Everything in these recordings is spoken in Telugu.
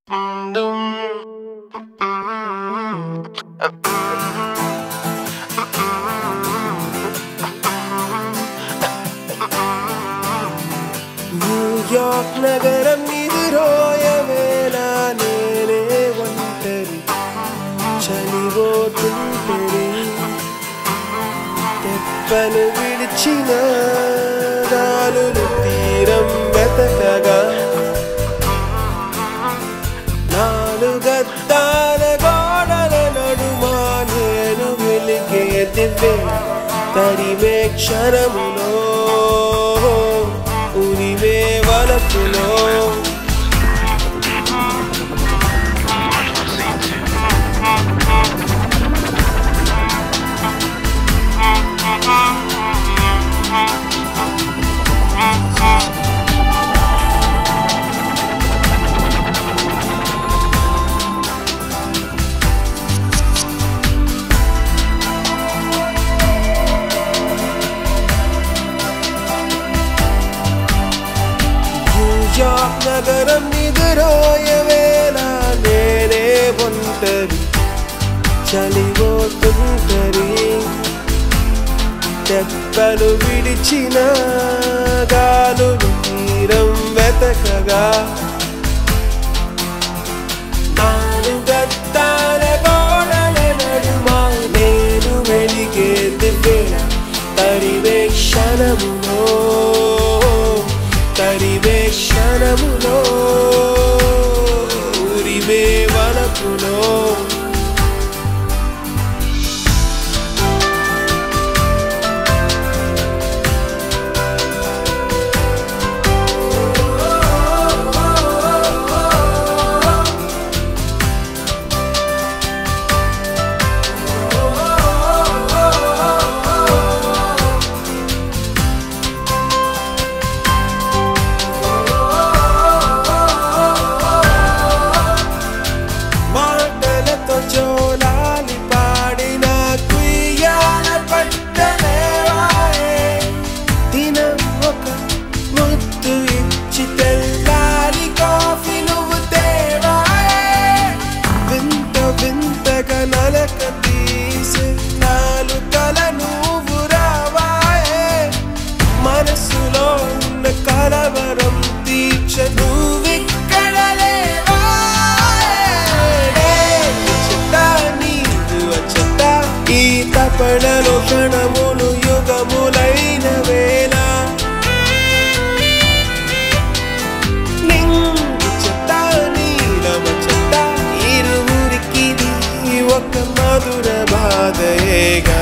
న్యూయార్క్ నగరం నిదురోయవేళ నేనే ఒంటరి చలిపోతుంటరి తెప్పను విడిచిన గాలులు తీరం వెతకగా నాలుగద్దాల గోడల నడుమా నేను వెలిగే దివ్వే తరిమే క్షణములో ఉరివే వలపులో న్యూయార్క్ నగరం నిదురోయవేళ నేనే ఒంటరి చలిపోతుంటరి తెప్పలు విడిచిన గాలులు తీరం వెతకగా నాలుగద్దాల గోడల నడుమా నేను వెలిగే దివ్వేళ తరివే క్షణములో తరివే క్షణములో ఉరివే వలపులో మాటలతో జోలాలి పాడిన కుయ్యాల పట్టలేవాయే దినం ఒక ముద్దు ఇచ్చి తెల్లారి కాఫీ నువ్వు తేవాయే వింత వింతగా నలక తీసే నాలుకల నువ్వు రావాయే మనసులో ఉన్న కలవరం తీర్చ నువ్విక్కడ లేవాయే చెత్త నీవు చెత్త ఈ తపనలో క్షణములు యుగములైన వేళ నింగు చెత్త నీలమ చెత్త ఇరువురికిది ఒక మధుర బాధయేగా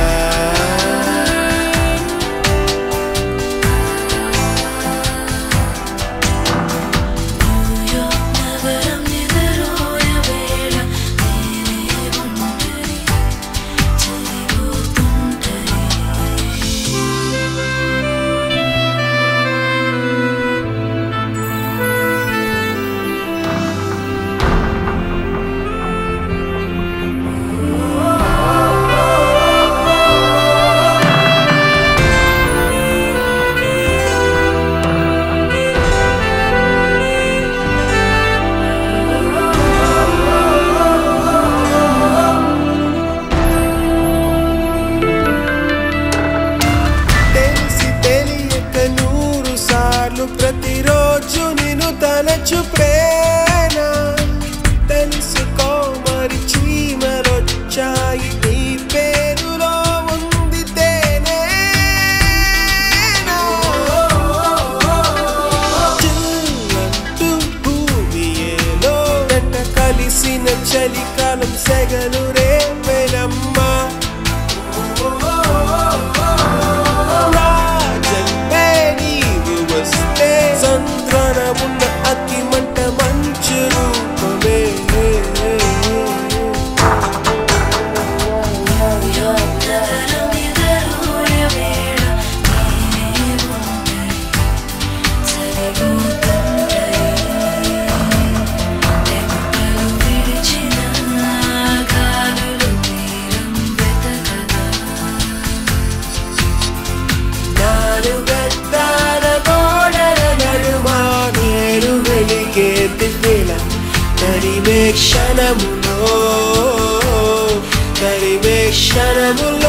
న్యూయార్క్ నగరం నిద్రోయవేళ నేనే ఒంటరి చలిపోతుంటరి తెలిసి తెలియక నూరు సార్లు ప్రతిరోజు నిన్ను తలచు ప్రేమ తెలుసుకో మరి చీమలొచ్చాయి నీ పేరులో ఉంది తేనే చిల్లంటూ భూమి ఏలో వెంట కలిసిన చలికాలం సెగలు రేపెనమ్మా రాజంపే నీవు వస్తే సంద్రన ఉన్న అగ్గి మంట మంచు రూపమే న్యూయార్క్ నగరం నిద్రోయవేళ నేనే ఒంటరి చలిపోతుంటరి తెప్పలు విడిచిన గాలులు క్షణములో తరిమే క్షణములో